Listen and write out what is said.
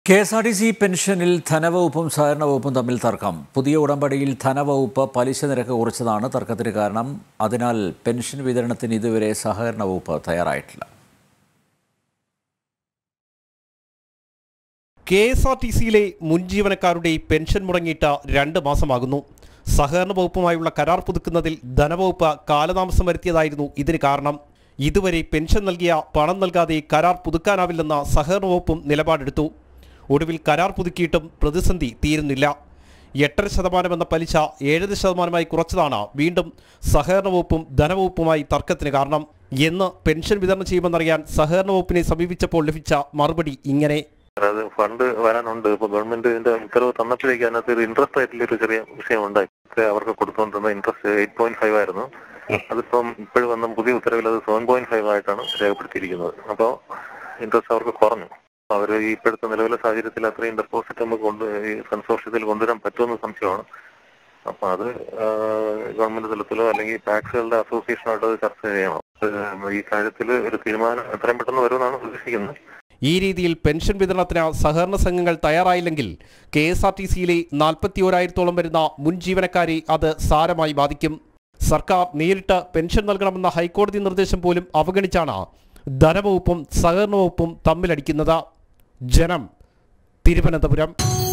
K S R T C പെൻഷനിൽ ധനവകുപ്പും സഹകരണ വകുപ്പും തമ്മിൽ തർക്കം പുതിയ ഉടമ്പടിയിൽ ധനവകുപ്പ് പലിശ നിരക്ക് കുറച്ചതാണ് തർക്കത്തിന് കാരണം അതിനാൽ പെൻഷൻ വിതരണത്തിന് ഇതുവരെ സഹകരണ വകുപ്പ് തയ്യാറായിട്ടില്ല കെ എസ് ആർ ടി സിയിലെ മുൻ ജീവനക്കാരുടെ പെൻഷൻ മുടങ്ങിയിട്ട് രണ്ട് മാസമാകുന്നു സഹകരണ വകുപ്പുമായുള്ള കരാർ പുതുക്കുന്നതിൽ ധനവകുപ്പ് കാലതാമസം വരുത്തിയതായിരുന്നു ഇതിന് കാരണം ഇതുവരെ പെൻഷൻ നൽകിയ പണം നൽകാതെ കരാർ പുതുക്കാനാവില്ലെന്ന സഹകരണ വകുപ്പും നിലപാടെടുത്തു ഒടുവിൽ കരാർ പുതുക്കിയിട്ടും പ്രതിസന്ധി തീരുന്നില്ല എട്ടര ശതമാനം എന്ന പലിശ ഏഴര ശതമാനമായി കുറച്ചതാണ് വീണ്ടും സഹകരണ വകുപ്പും ധനവകുപ്പുമായി തർക്കത്തിന് കാരണം എന്ന് പെൻഷൻ വിതരണം ചെയ്യുമെന്നറിയാൻ സഹകരണ വകുപ്പിനെ സമീപിച്ചപ്പോൾ ലഭിച്ച മറുപടി ഇങ്ങനെ അത് ഫണ്ട് വരാനുണ്ട് ഇപ്പൊ ഗവൺമെന്റ് ഇതിന്റെ ഉത്തരവ് തന്നപ്പോഴേക്ക് അതിനകത്ത് ഒരു ഇൻട്രസ്റ്റ് റേറ്റിൽ ഒരു ചെറിയ വിഷയം ഉണ്ടായി ഒക്കെ അവർക്ക് കൊടുത്തുകൊണ്ടിരുന്ന ഇൻട്രസ്റ്റ് എയ്റ്റ് പോയിന്റ് ഫൈവ് ആയിരുന്നു അതിപ്പം ഇപ്പോഴും വന്ന പുതിയ ഉത്തരവിൽ അത് സെവൻ പോയിന്റ് ഫൈവ് ആയിട്ടാണ് രേഖപ്പെടുത്തിയിരിക്കുന്നത് അപ്പോൾ ഇൻട്രസ്റ്റ് അവർക്ക് കുറഞ്ഞു അവർ ഈ ഇപ്പോഴത്തെ നിലവിലെ സാഹചര്യത്തിൽ അത്രയും ഡെപ്പോസിറ്റ് നമുക്ക് കൊണ്ട് ഈ കൺസോർഷ്യത്തിൽ കൊണ്ടുവരാൻ പറ്റുമെന്ന് സംശയമാണ് അപ്പൊ അത് ആ, ഗവൺമെന്റ് തലത്തിലോ അല്ലെങ്കിൽ ടാക്സുകളുടെ അസോസിയേഷനായിട്ട് അത് ചർച്ച ചെയ്യണം അത് ഈ കാര്യത്തിൽ ഒരു തീരുമാനം എത്രയും പെട്ടെന്ന് വരുമെന്നാണ് പ്രതീക്ഷിക്കുന്നത് ഈ രീതിയിൽ പെൻഷൻ വിതരണത്തിന് സഹകരണ സംഘങ്ങൾ തയ്യാറായില്ലെങ്കിൽ കെ എസ് ആർ ടി സിയിലെ നാൽപ്പത്തി ഓരായിരത്തോളം വരുന്ന മുൻ ജീവനക്കാരെ അത് സാരമായി ബാധിക്കും സർക്കാർ നേരിട്ട് പെൻഷൻ നൽകണമെന്ന ഹൈക്കോടതി നിർദ്ദേശം പോലും അവഗണിച്ചാണ് ധനവകുപ്പും സഹകരണ വകുപ്പും തമ്മിലടിക്കുന്നത് ജനം തിരുവനന്തപുരം